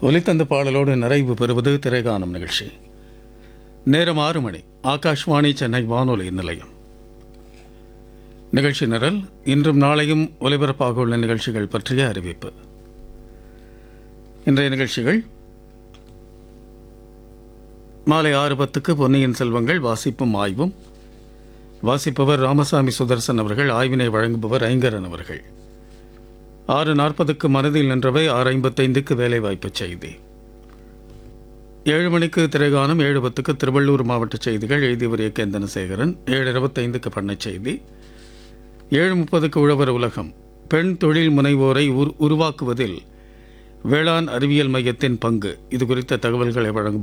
ஒலித்தந்த பாடலோடு நிறைவு பெறுவது திரைகாணும் நிகழ்ச்சி நேரம் ஆறு மணி ஆகாஷ்வாணி சென்னை வானொலி நிலையம் நிகழ்ச்சி நிரல் இன்றும் நாளையும் ஒலிபரப்பாக உள்ள நிகழ்ச்சிகள் பற்றிய அறிவிப்பு இன்றைய நிகழ்ச்சிகள் மாலை ஆறு பத்துக்கு பொன்னியின் செல்வங்கள் வாசிப்பும் ஆய்வும் வாசிப்பவர் ராமசாமி சுதர்சன் அவர்கள் ஆய்வினை வழங்குபவர் ஐங்கரன் அவர்கள் ஆறு நாற்பதுக்கு மனதில் நின்றவை ஆறு ஐம்பத்தைந்துக்கு வேலைவாய்ப்பு செய்தி ஏழு மணிக்கு திரைகானம் ஏழு பத்துக்கு திருவள்ளூர் மாவட்ட செய்திகள் எழுதியவர் ஏ கே தனசேகரன் ஏழு இருபத்தைந்துக்கு பண்ணைச் செய்தி ஏழு முப்பதுக்கு உழவர் உலகம் பெண் தொழில் முனைவோரை உரு உருவாக்குவதில் வேளாண் அறிவியல் மையத்தின் பங்கு இது குறித்த தகவல்களை வழங்கும்